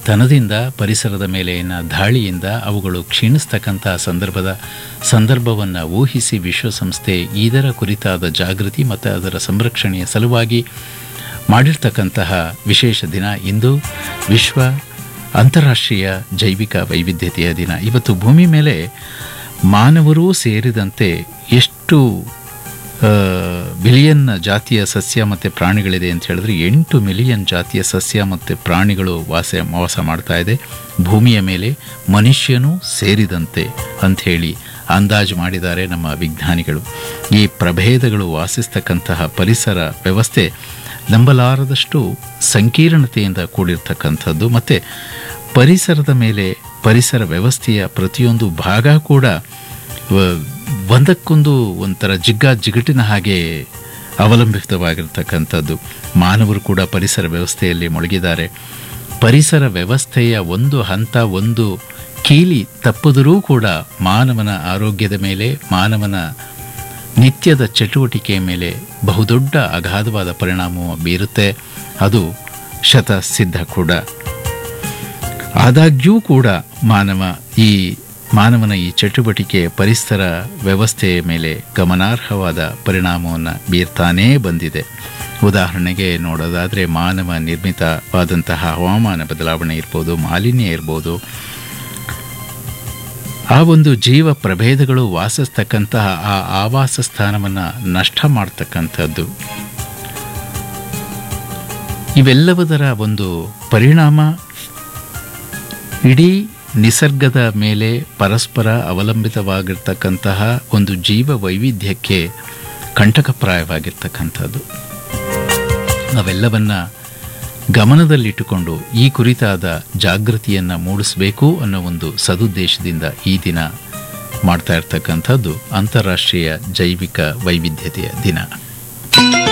ತನದಿಂದ ಪರಿಸರದ ಮೇಲಿನ ದಾಳಿಯಿಂದ ಅವುಗಳು ಕ್ಷೀಣಿಸ್ತಕ್ಕಂತಹ ಸಂದರ್ಭದ ಸಂದರ್ಭವನ್ನು ಊಹಿಸಿ ವಿಶ್ವಸಂಸ್ಥೆ ಇದರ ಕುರಿತಾದ ಜಾಗೃತಿ ಮತ್ತು ಅದರ ಸಂರಕ್ಷಣೆಯ ಸಲುವಾಗಿ ಮಾಡಿರ್ತಕ್ಕಂತಹ ವಿಶೇಷ ದಿನ ಇಂದು ವಿಶ್ವ ಅಂತಾರಾಷ್ಟ್ರೀಯ ಜೈವಿಕ ವೈವಿಧ್ಯತೆಯ ದಿನ ಇವತ್ತು ಭೂಮಿ ಮೇಲೆ ಮಾನವರೂ ಸೇರಿದಂತೆ ಎಷ್ಟು ಆ, ಬಿಲಿಯನ್ ಜಾತಿಯ ಸಸ್ಯ ಮತ್ತು ಪ್ರಾಣಿಗಳಿದೆ ಅಂತ ಹೇಳಿದ್ರೆ ಎಂಟು ಮಿಲಿಯನ್ ಜಾತಿಯ ಸಸ್ಯ ಮತ್ತು ಪ್ರಾಣಿಗಳು ವಾಸ ವಾಸ ಮಾಡ್ತಾ ಇದೆ ಭೂಮಿಯ ಮೇಲೆ ಮನುಷ್ಯನೂ ಸೇರಿದಂತೆ ಅಂಥೇಳಿ ಅಂದಾಜು ಮಾಡಿದ್ದಾರೆ ನಮ್ಮ ವಿಜ್ಞಾನಿಗಳು ಈ ಪ್ರಭೇದಗಳು ವಾಸಿಸ್ತಕ್ಕಂತಹ ಪರಿಸರ ವ್ಯವಸ್ಥೆ ನಂಬಲಾರದಷ್ಟು ಸಂಕೀರ್ಣತೆಯಿಂದ ಕೂಡಿರ್ತಕ್ಕಂಥದ್ದು ಮತ್ತು ಪರಿಸರದ ಮೇಲೆ ಪರಿಸರ ವ್ಯವಸ್ಥೆಯ ಪ್ರತಿಯೊಂದು ಭಾಗ ಕೂಡ ವ- ಒಂದಕ್ಕೊಂದು ಒಂಥರ ಜಿಗ್ಗ ಜಿಗಟಿನ ಹಾಗೆ ಅವಲಂಬಿತವಾಗಿರ್ತಕ್ಕಂಥದ್ದು ಮಾನವರು ಕೂಡ ಪರಿಸರ ವ್ಯವಸ್ಥೆಯಲ್ಲಿ ಮುಳುಗಿದ್ದಾರೆ ಪರಿಸರ ವ್ಯವಸ್ಥೆಯ ಒಂದು ಹಂತ ಒಂದು ಕೀಲಿ ತಪ್ಪಿದರೂ ಕೂಡ ಮಾನವನ ಆರೋಗ್ಯದ ಮೇಲೆ ಮಾನವನ ನಿತ್ಯದ ಚಟುವಟಿಕೆಯ ಮೇಲೆ ಬಹುದೊಡ್ಡ ಅಗಾಧವಾದ ಪರಿಣಾಮ ಬೀರುತ್ತೆ ಅದು ಶತಸಿದ್ಧ ಕೂಡ ಆದಾಗ್ಯೂ ಕೂಡ ಮಾನವ ಈ ಮಾನವನ ಈ ಚಟುವಟಿಕೆ ಪರಿಸರ ವ್ಯವಸ್ಥೆಯ ಮೇಲೆ ಗಮನಾರ್ಹವಾದ ಪರಿಣಾಮವನ್ನು ಬೀರ್ತಾನೇ ಬಂದಿದೆ ಉದಾಹರಣೆಗೆ ನೋಡೋದಾದರೆ ಮಾನವ ನಿರ್ಮಿತವಾದಂತಹ ಹವಾಮಾನ ಬದಲಾವಣೆ ಇರ್ಬೋದು ಮಾಲಿನ್ಯ ಇರ್ಬೋದು ಆ ಒಂದು ಜೀವ ಪ್ರಭೇದಗಳು ವಾಸಿಸ್ತಕ್ಕಂತಹ ಆ ಆವಾಸ ಸ್ಥಾನವನ್ನು ನಷ್ಟ ಮಾಡ್ತಕ್ಕಂಥದ್ದು ಇವೆಲ್ಲವುದರ ಒಂದು ಪರಿಣಾಮ ಇಡೀ ನಿಸರ್ಗದ ಮೇಲೆ ಪರಸ್ಪರ ಅವಲಂಬಿತವಾಗಿರ್ತಕ್ಕಂತಹ ಒಂದು ಜೀವ ವೈವಿಧ್ಯಕ್ಕೆ ಕಂಟಕಪ್ರಾಯವಾಗಿರ್ತಕ್ಕಂಥದ್ದು ಅವೆಲ್ಲವನ್ನ ಗಮನದಲ್ಲಿಟ್ಟುಕೊಂಡು ಈ ಕುರಿತಾದ ಜಾಗೃತಿಯನ್ನು ಮೂಡಿಸಬೇಕು ಅನ್ನೋ ಒಂದು ಸದುದ್ದೇಶದಿಂದ ಈ ದಿನ ಮಾಡ್ತಾ ಇರ್ತಕ್ಕಂಥದ್ದು ಅಂತಾರಾಷ್ಟ್ರೀಯ ಜೈವಿಕ ವೈವಿಧ್ಯತೆಯ ದಿನ